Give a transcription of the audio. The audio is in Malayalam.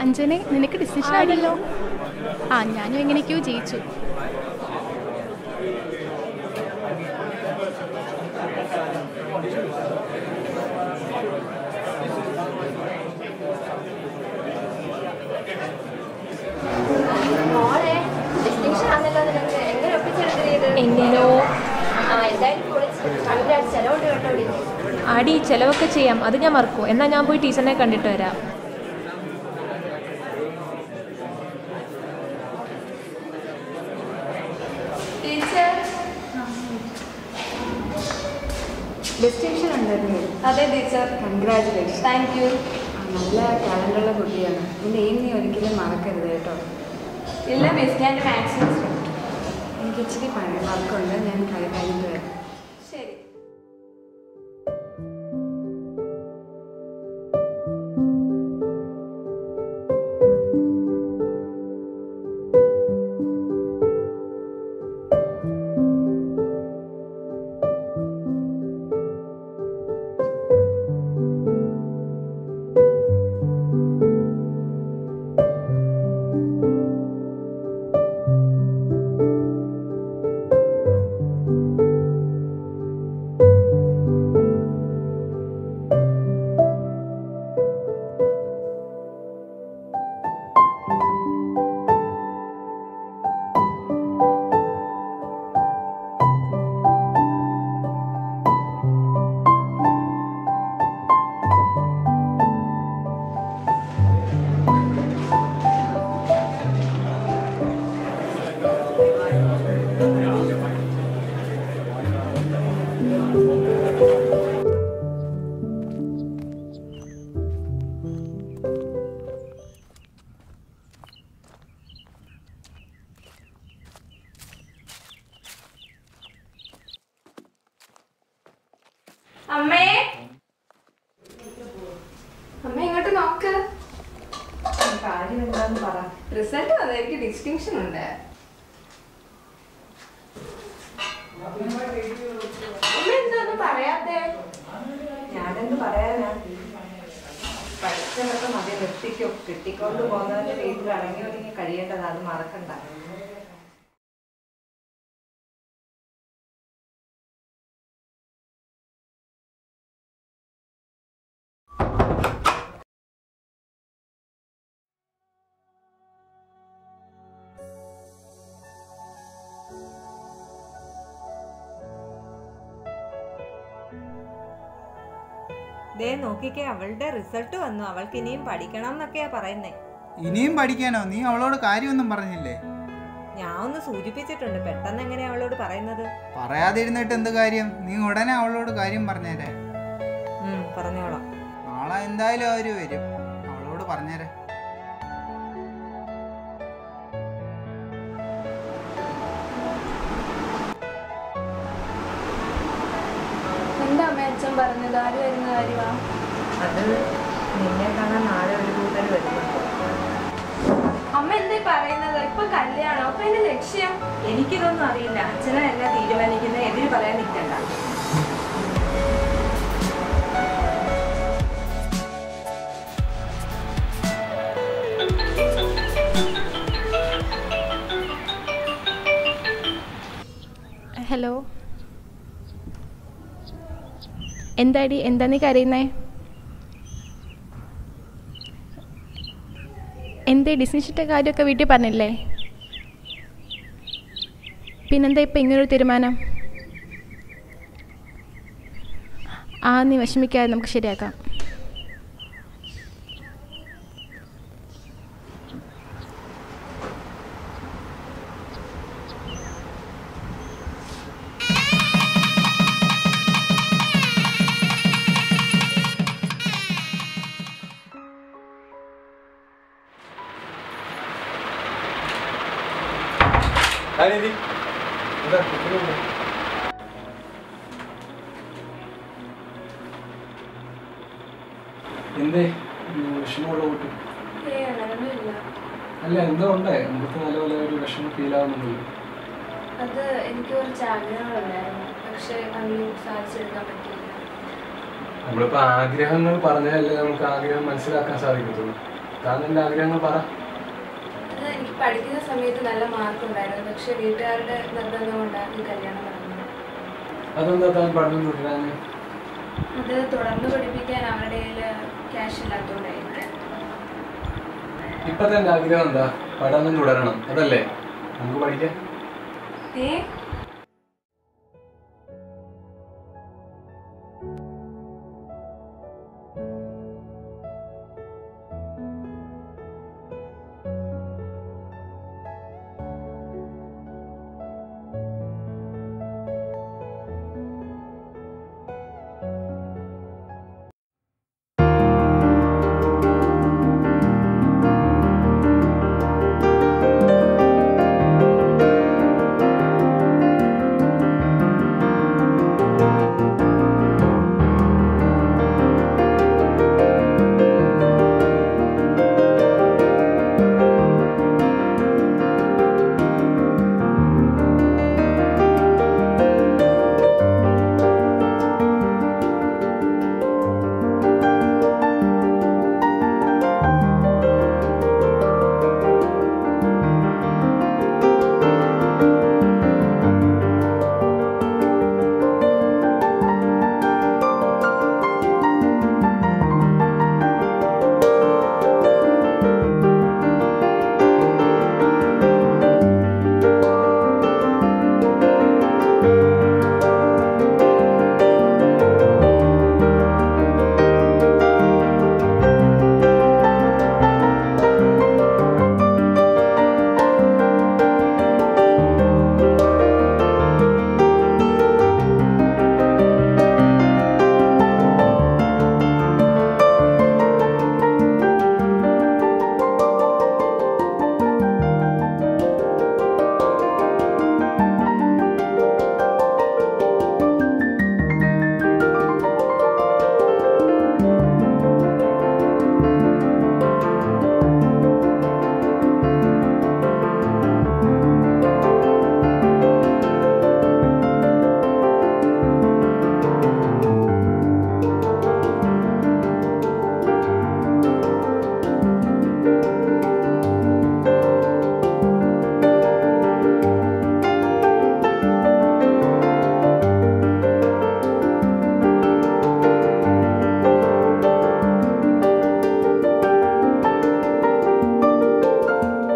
അഞ്ജനെ നിനക്ക് ഡിസിഷൻ ആണല്ലോ ആ ഞാനും എങ്ങനെയൊക്കെയോ ജയിച്ചു മോളെ ഡിസ്റ്റിങ്ഷൻ ആണല്ലോ നിനക്ക് എങ്ങനെ ഒപ്പിച്ചെടുത്തത് എങ്ങനെയോ ആ എന്തായാലും പൊളിച്ച് കണ്ടാട് ചെലവുണ്ട് കേട്ടോടി അടി ചിലവൊക്കെ ചെയ്യാം അത് ഞാൻ മറക്കൂ എന്നാൽ ഞാൻ പോയി ടീച്ചറിനെ കണ്ടിട്ട് വരാം ടീച്ചർ ഡിസ്റ്റിങ്ഷൻ ഉണ്ടായിരുന്നു അതെ ടീച്ചർ കൺഗ്രാറ്റുലേഷൻ താങ്ക് യു നല്ല ടാലൻ്റുള്ള കുട്ടിയാണ് നിന്റെ എയിം നീ ഒരിക്കലും മറക്കരുത് കേട്ടോ ഇല്ല മിസ് ഞാൻ മാക്സിമം എനിക്ക് ഇച്ചിരി പണി വർക്കുണ്ട് ഞാൻ കൈ കഴിഞ്ഞിട്ട് വരാം ശരി അമ്മേ അമ്മ ഇങ്ങോട്ട് നോക്ക് കാര്യം എന്താന്ന് പറ റിസൾട്ട് വന്നു എനിക്ക് ഡിസ്റ്റിങ്ഷൻ ഉണ്ട് അമ്മ എന്താന്നും പറയാത്തേ ഞാനെന്ത് പറയാനാ പഠിച്ചതൊക്കെ മതി നിർത്തിക്കും കിട്ടിക്കൊണ്ട് പോകുന്നവന്റെ വീട്ടിൽ അടങ്ങി ഒതുങ്ങി കഴിയേണ്ടത് അത് മറക്കണ്ട ദേ നോക്കിക്കേ അവളുടെ റിസൾട്ട് വന്നു അവൾക്ക് ഇനിയും പഠിക്കണം എന്നൊക്കെയാ പറയുന്നേ ഇനിയും പഠിക്കാനോ നീ അവളോട് കാര്യമൊന്നും പറഞ്ഞില്ലേ ഞാൻ ഒന്ന് സൂചിപ്പിച്ചിട്ടുണ്ട് പെട്ടെന്ന് എങ്ങനെയാ അവളോട് പറയുന്നത് പറയാതിരുന്നിട്ട് എന്ത് കാര്യം നീ ഉടനെ അവളോട് കാര്യം പറഞ്ഞേരെ ഉം, പറഞ്ഞോളാം നാളെ എന്തായാലും അവര് വരും അവളോട് പറഞ്ഞേരെ എന്താ അമ്മ അച്ഛൻ പറഞ്ഞത് ആര് വരുന്ന കാര്യമാ അത് നിന്നെ കാണാൻ നാളെ ഒരു കൂട്ടർ വരുന്നുണ്ട് അമ്മ എന്തേ പറയുന്നത് ഇപ്പൊ കല്യാണം അപ്പൊ എന്റെ ലക്ഷ്യം എനിക്കിതൊന്നും അറിയില്ല അച്ഛനല്ല തീരുമാനിക്കുന്ന എതിര് പറയാൻ നിൽക്കണ്ട ഹലോ എന്താടി എന്താ നീ കരയുന്നേ എന്തേ ഡിസിഷൻ്റെ കാര്യമൊക്കെ വീട്ടിൽ പറഞ്ഞില്ലേ പിന്നെന്താ ഇപ്പം ഇങ്ങനൊരു തീരുമാനം ആ നീ വിഷമിക്കാതെ നമുക്ക് ശരിയാക്കാം ആരേതി? എന്താ കുട്ടികളുണ്ട്? എന്തേ ഒരു വിഷമമുള്ള കൂട്ടി ഏയ് അങ്ങനൊന്നുമില്ല അല്ല എന്തോ ഉണ്ടേ നമുക്ക് നല്ലപോലെ ഒരു വിഷമം ഫീൽ ആവുന്നുണ്ടല്ലോ അത് എനിക്ക് കുറച്ച് ആഗ്രഹങ്ങളുണ്ടായിരുന്നു പക്ഷെ അതൊന്നും സാധിച്ചെടുക്കാൻ പറ്റിയില്ല നമ്മളിപ്പോ ആഗ്രഹങ്ങൾ പറഞ്ഞാലേ നമുക്ക് ആഗ്രഹം മനസ്സിലാക്കാൻ സാധിക്കത്തുള്ളൂ താൻ എൻ്റെ ആഗ്രഹങ്ങൾ പറ അത് എനിക്ക് പഠിക്കുന്ന സമയത്ത് നല്ല മാർക്ക് ഉണ്ടായിരുന്നു പക്ഷെ വീട്ടുകാരുടെ നിർബന്ധം കൊണ്ടാണ് ഈ കല്യാണം നടന്നത് അതെന്താ താൻ പഠനം തുടരാൻ അത് തുടർന്ന് പഠിപ്പിക്കാൻ അവരുടെ കയ്യിൽ ക്യാഷ് ഇല്ലാത്തതുകൊണ്ടായിരിക്കാം ഇപ്പത്തെ എൻ്റെ ആഗ്രഹം എന്താ പഠനം തുടരണം അതല്ലേ നമുക്ക് പഠിക്കാം ഏ